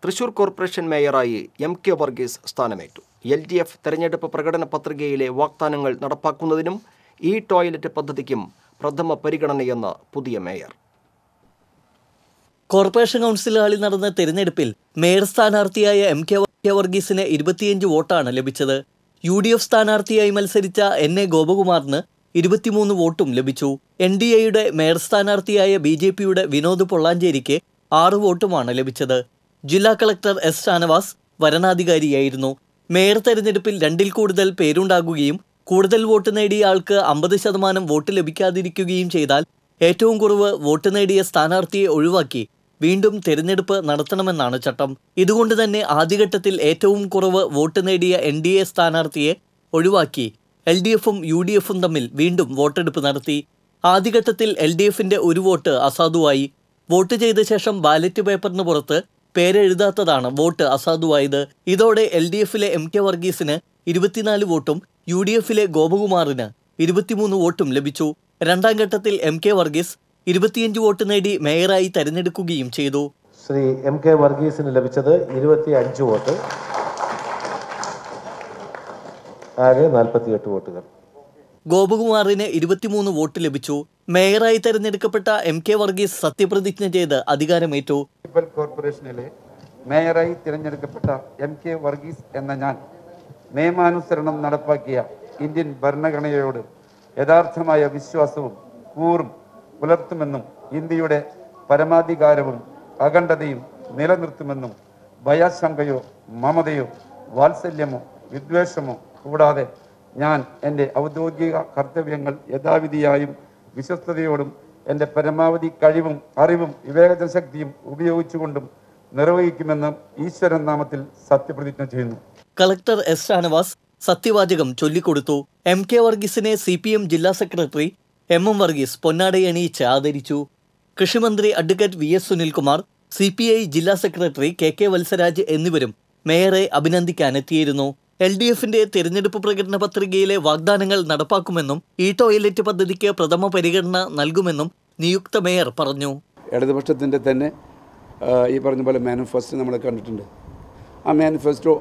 Thrissur corporation മേയറായി M K Varghese സ്ഥാനമേറ്റു L D F തെരഞ്ഞെടുപ്പ് പ്രകടന പത്രികയിലെ വാഗ്ദാനങ്ങൾ നടപ്പാക്കുന്നതിനും ഈ ടോയ്ലറ്റ് പദ്ധതിക്കും പ്രഥമ പരിഗണനയെന്ന് പുതിയ മേയർ കോർപ്പറേഷൻ കൗൺസിൽ ഹാളിൽ നടന്ന തെരഞ്ഞെടുപ്പിൽ മേയർ സ്ഥാനാർത്ഥിയായ എം കെ കെ വർഗീസിന് ഇരുപത്തിയഞ്ച് വോട്ടാണ് ലഭിച്ചത് യു ഡി എഫ് സ്ഥാനാർത്ഥിയായി മത്സരിച്ച എൻ എ ഗോപകുമാറിന് ഇരുപത്തിമൂന്ന് വോട്ടും ലഭിച്ചു എൻ ഡി എയുടെ മേയർ സ്ഥാനാർത്ഥിയായ ബി ജെ പിയുടെ വിനോദ് പൊള്ളാഞ്ചേരിക്ക് ആറ് വോട്ടുമാണ് ലഭിച്ചത് ജില്ലാ കളക്ടർ എസ് ഷാനവാസ് വരണാധികാരിയായിരുന്നു മേയർ തെരഞ്ഞെടുപ്പിൽ രണ്ടിൽ കൂടുതൽ പേരുണ്ടാകുകയും കൂടുതൽ വോട്ട് നേടിയ ആൾക്ക് അമ്പത് ശതമാനം വോട്ട് ലഭിക്കാതിരിക്കുകയും ചെയ്താൽ ഏറ്റവും കുറവ് വോട്ട് നേടിയ സ്ഥാനാർത്ഥിയെ ഒഴിവാക്കി വീണ്ടും തെരഞ്ഞെടുപ്പ് നടത്തണമെന്നാണ് ചട്ടം ഇതുകൊണ്ട് തന്നെ ആദ്യഘട്ടത്തിൽ ഏറ്റവും കുറവ് വോട്ട് നേടിയ എൻ ഡി എ സ്ഥാനാർത്ഥിയെ ഒഴിവാക്കി എൽ ഡി എഫും യു ഡി എഫും തമ്മിൽ വീണ്ടും വോട്ടെടുപ്പ് നടത്തി ആദ്യഘട്ടത്തിൽ എൽ ഡി എഫിന്റെ ഒരു വോട്ട് അസാധുവായി വോട്ട് ചെയ്ത ശേഷം ബാലറ്റ് പേപ്പറിന് പുറത്ത് പേരെഴുതാത്തതാണ് വോട്ട് അസാധുവായത് ഇതോടെ എൽ ഡി എഫിലെ എം കെ വർഗീസിന് ഇരുപത്തിനാല് വോട്ടും യു ഡി എഫിലെ ഗോപകുമാറിന് ഇരുപത്തിമൂന്ന് വോട്ടും ലഭിച്ചു രണ്ടാം ഘട്ടത്തിൽ എം കെ വർഗീസ് ഇരുപത്തിയഞ്ച് വോട്ട് നേടി മേയറായി തെരഞ്ഞെടുക്കുകയും ചെയ്തു ശ്രീ എം കെ വർഗീസിന് ലഭിച്ചത് ഇരുപത്തി അഞ്ച് വോട്ട് ആകെ നാൽപ്പത്തിയെട്ട് വോട്ടുകൾ ഗോപകുമാറിന് ഇരുപത്തിമൂന്ന് വോട്ട് ലഭിച്ചു മേയറായി തെരഞ്ഞെടുക്കപ്പെട്ട എം കെ വർഗീസ് സത്യപ്രതിജ്ഞ ചെയ്ത് അധികാരമേറ്റു മുനിസിപ്പൽ കോർപ്പറേഷനിലെ മേയറായി തിരഞ്ഞെടുക്കപ്പെട്ട എം കെ വർഗീസ് എന്ന ഞാൻ നിയമാനുസരണം നടപ്പാക്കിയ ഇന്ത്യൻ ഭരണഘടനയോട് യഥാർത്ഥമായ വിശ്വാസവും കൂറും പുലർത്തുമെന്നും ഇന്ത്യയുടെ പരമാധികാരവും അഖണ്ഡതയും നിലനിർത്തുമെന്നും ഭയാശങ്കയോ മമതയോ വാത്സല്യമോ വിദ്വേഷമോ കൂടാതെ ഞാൻ എൻ്റെ ഔദ്യോഗിക കർത്തവ്യങ്ങൾ യഥാവിധിയായും വിശ്വസ്തയോടും എൻ്റെ പരമാവധി കഴിവും അറിവും വിവേചനശക്തിയും ഉപയോഗിച്ചുകൊണ്ടും നിർവഹിക്കുമെന്ന് ഈശ്വരൻ നാമത്തിൽ സത്യപ്രതിജ്ഞ ചെയ്യുന്നു കളക്ടർ എസ് ഷാനവാസ് സത്യവാചകം ചൊല്ലിക്കൊടുത്തു എം കെ വർഗീസിനെ സി പി എം ജില്ലാ സെക്രട്ടറി എം എം വർഗീസ് പൊന്നാടയണിയിച്ച് ആദരിച്ചു കൃഷിമന്ത്രി advocate V S Sunilkumar C P I ജില്ലാ സെക്രട്ടറി കെ കെ വത്സരാജ് എന്നിവരും മേയറെ അഭിനന്ദിക്കാനെത്തിയിരുന്നു എൽ ഡി എഫിന്റെ തെരഞ്ഞെടുപ്പ് പ്രകടന പത്രികയിലെ വാഗ്ദാനങ്ങൾ നടപ്പാക്കുമെന്നും ഈ ടോയ്ലറ്റ് പദ്ധതിക്ക് പ്രഥമ പരിഗണന നൽകുമെന്നും നിയുക്ത മേയർ പറഞ്ഞു ഇടതുപക്ഷത്തിൻ്റെ തന്നെ ആ, ഈ പറഞ്ഞ പോലെ മാനിഫെസ്റ്റോ നമ്മൾ കണ്ടിട്ടുണ്ട് ആ മാനിഫെസ്റ്റോ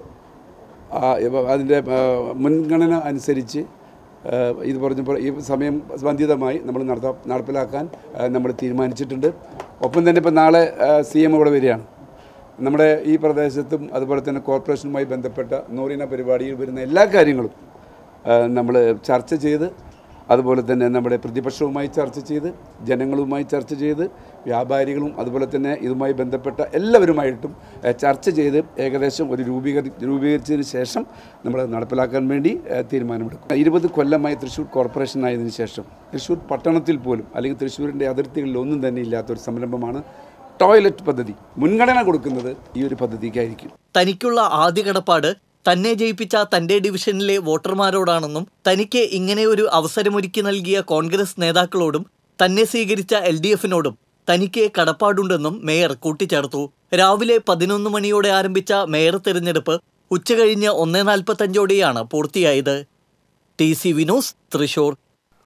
അതിൻ്റെ മുൻഗണന അനുസരിച്ച് ആ, ഇത് പറഞ്ഞപ്പോൾ ഈ സമയം ബന്ധിതമായി നമ്മൾ നടത്താ നടപ്പിലാക്കാൻ നമ്മൾ തീരുമാനിച്ചിട്ടുണ്ട് ഒപ്പം തന്നെ ഇപ്പോൾ നാളെ സി എം ഇവിടെ വരികയാണ് നമ്മുടെ ഈ പ്രദേശത്തും അതുപോലെ തന്നെ കോർപ്പറേഷനുമായി ബന്ധപ്പെട്ട നൂറിന പരിപാടിയിൽ വരുന്ന എല്ലാ കാര്യങ്ങളും നമ്മൾ ചർച്ച ചെയ്ത് അതുപോലെ തന്നെ നമ്മുടെ പ്രതിപക്ഷവുമായി ചർച്ച ചെയ്ത് ജനങ്ങളുമായി ചർച്ച ചെയ്ത് വ്യാപാരികളും അതുപോലെ തന്നെ ഇതുമായി ബന്ധപ്പെട്ട എല്ലാവരുമായിട്ടും ഏഹ്, ചർച്ച ചെയ്ത് ഏകദേശം ഒരു രൂപീകരി രൂപീകരിച്ചതിന് ശേഷം നമ്മൾ നടപ്പിലാക്കാൻ വേണ്ടി ഏഹ്, തീരുമാനമെടുക്കും ഇരുപത് കൊല്ലമായി തൃശ്ശൂർ കോർപ്പറേഷൻ ആയതിനു ശേഷം തൃശ്ശൂർ പട്ടണത്തിൽ പോലും അല്ലെങ്കിൽ തൃശ്ശൂരിൻ്റെ അതിർത്തികളിൽ ഒന്നും തന്നെ ഇല്ലാത്തൊരു സംരംഭമാണ് ടോയ്ലറ്റ് പദ്ധതി മുൻഗണന കൊടുക്കുന്നത് ഈ ഒരു പദ്ധതിക്കായിരിക്കും തനിക്കുള്ള ആദ്യ കടപ്പാട് തന്നെ ജയിപ്പിച്ച തന്റെ ഡിവിഷനിലെ വോട്ടർമാരോടാണെന്നും തനിക്ക് ഇങ്ങനെ ഒരു അവസരമൊരുക്കി നൽകിയ കോൺഗ്രസ് നേതാക്കളോടും തന്നെ സ്വീകരിച്ച എൽ ഡി എഫിനോടും തനിക്ക് കടപ്പാടുണ്ടെന്നും മേയർ കൂട്ടിച്ചേർത്തു രാവിലെ പതിനൊന്ന് മണിയോടെ ആരംഭിച്ച മേയർ തെരഞ്ഞെടുപ്പ് ഉച്ചകഴിഞ്ഞ് ഒന്നേ നാൽപ്പത്തഞ്ചോടെയാണ് പൂർത്തിയായത് ടി സി വിനോസ് തൃശൂർ